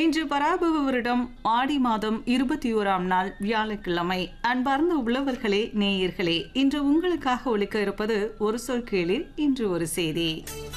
இன்று பராபவ வருடம் ஆடி மாதம் இருபத்தி ஓராம் நாள் வியாழக்கிழமை அன்பார்ந்த உழவர்களே நேயர்களே இன்று உங்களுக்காக ஒழிக்க இருப்பது ஒரு சொல் கேளிர் இன்று ஒரு செய்தி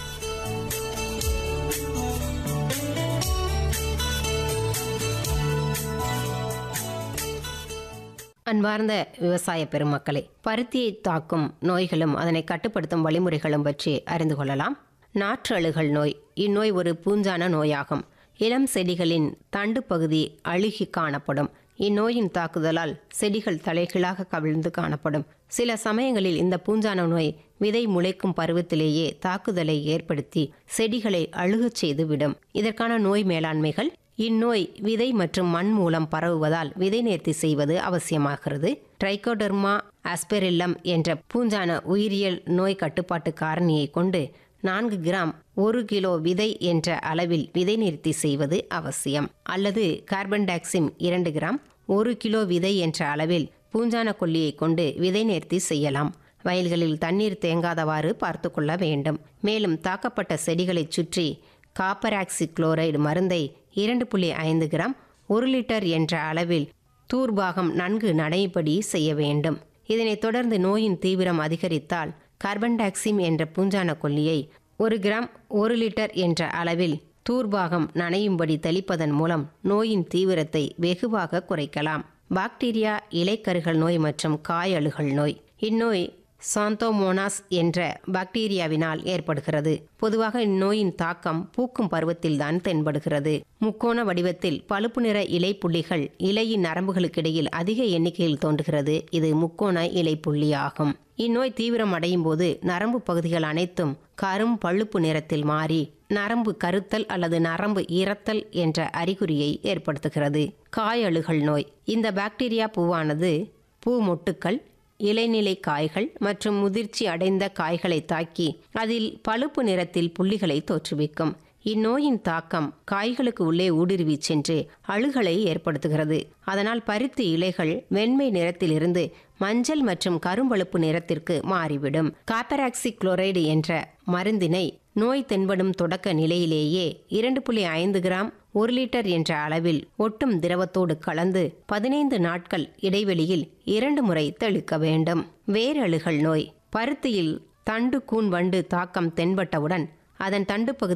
அன்பார்ந்த விவசாய பெருமக்களே பருத்தியை தாக்கும் நோய்களும் அதனை கட்டுப்படுத்தும் வழிமுறைகளும் பற்றி அறிந்து கொள்ளலாம் நாற்றழுகல் நோய் இந்நோய் ஒரு பூஞ்சான நோயாகும் இளம் செடிகளின் தண்டு பகுதி அழுகி காணப்படும் இந்நோயின் தாக்குதலால் செடிகள் தலைகீழாக கவிழ்ந்து காணப்படும் சில சமயங்களில் இந்த பூஞ்சான நோய் விதை முளைக்கும் பருவத்திலேயே தாக்குதலை ஏற்படுத்தி செடிகளை அழுகச் செய்து விடும் இதற்கான நோய் மேலாண்மைகள் இந்நோய் விதை மற்றும் மண் மூலம் பரவுவதால் விதை நேர்த்தி செய்வது அவசியமாகிறது ட்ரைகோடர்மா ஆஸ்பெரில்லம் என்ற பூஞ்சான உயிரியல் நோய் கட்டுப்பாட்டு காரணியை கொண்டு நான்கு கிராம் ஒரு கிலோ விதை என்ற அளவில் விதை நிறுத்தி செய்வது அவசியம் அல்லது கார்பன் டாக்சிம் இரண்டு கிராம் ஒரு கிலோ விதை என்ற அளவில் பூஞ்சான கொல்லியை கொண்டு விதை நேர்த்தி செய்யலாம் வயல்களில் தண்ணீர் தேங்காதவாறு பார்த்து கொள்ள வேண்டும் மேலும் தாக்கப்பட்ட செடிகளைச் சுற்றி காப்பராக்சி குளோரைடு மருந்தை இரண்டு புள்ளி ஐந்து கிராம் ஒரு லிட்டர் என்ற அளவில் தூர்பாகம் நன்கு நடைபடி செய்ய வேண்டும் இதனைத் தொடர்ந்து நோயின் தீவிரம் அதிகரித்தால் கார்பன் டாக்சிம் என்ற பூஞ்சான கொல்லியை ஒரு கிராம் ஒரு லிட்டர் என்ற அளவில் தூர்பாகம் நனையும்படி தெளிப்பதன் மூலம் நோயின் தீவிரத்தை வெகுவாக குறைக்கலாம் பாக்டீரியா இலைக்கருகள் நோய் மற்றும் காயழுகல் நோய் இந்நோய் சாந்தோமோனாஸ் என்ற பாக்டீரியாவினால் ஏற்படுகிறது பொதுவாக இந்நோயின் தாக்கம் பூக்கும் பருவத்தில்தான் தென்படுகிறது முக்கோண வடிவத்தில் பழுப்பு நிற இலை புள்ளிகள் இலையின் நரம்புகளுக்கிடையில் அதிக எண்ணிக்கையில் தோன்றுகிறது இது முக்கோண இலை புள்ளி ஆகும் இந்நோய் தீவிரம் அடையும் போது நரம்பு பகுதிகள் அனைத்தும் கரும் பழுப்பு நிறத்தில் மாறி நரம்பு கருத்தல் அல்லது நரம்பு இறத்தல் என்ற அறிகுறியை ஏற்படுத்துகிறது காயழுகல் நோய் இந்த பாக்டீரியா பூவானது பூ மொட்டுக்கள் இலைநிலை காய்கள் மற்றும் முதிர்ச்சி அடைந்த காய்களை தாக்கி அதில் பழுப்பு நிறத்தில் புள்ளிகளை தோற்றுவிக்கும் இந்நோயின் தாக்கம் காய்களுக்கு உள்ளே ஊடுருவி சென்று அழுகலை ஏற்படுத்துகிறது அதனால் பருத்தி இலைகள் வெண்மை நிறத்திலிருந்து மஞ்சள் மற்றும் கரும்பழுப்பு நிறத்திற்கு மாறிவிடும் காப்பராக்சி குளோரைடு என்ற மருந்தினை நோய் தென்படும் தொடக்க நிலையிலேயே இரண்டு புள்ளி ஐந்து கிராம் ஒரு லிட்டர் என்ற அளவில் ஒட்டும் திரவத்தோடு கலந்து பதினைந்து நாட்கள் இடைவெளியில் இரண்டு முறை தெளிக்க வேண்டும் வேரழுகல் நோய் பருத்தியில் தண்டு கூன் வண்டு தாக்கம் தென்பட்டவுடன் அதன் தண்டு பகுதி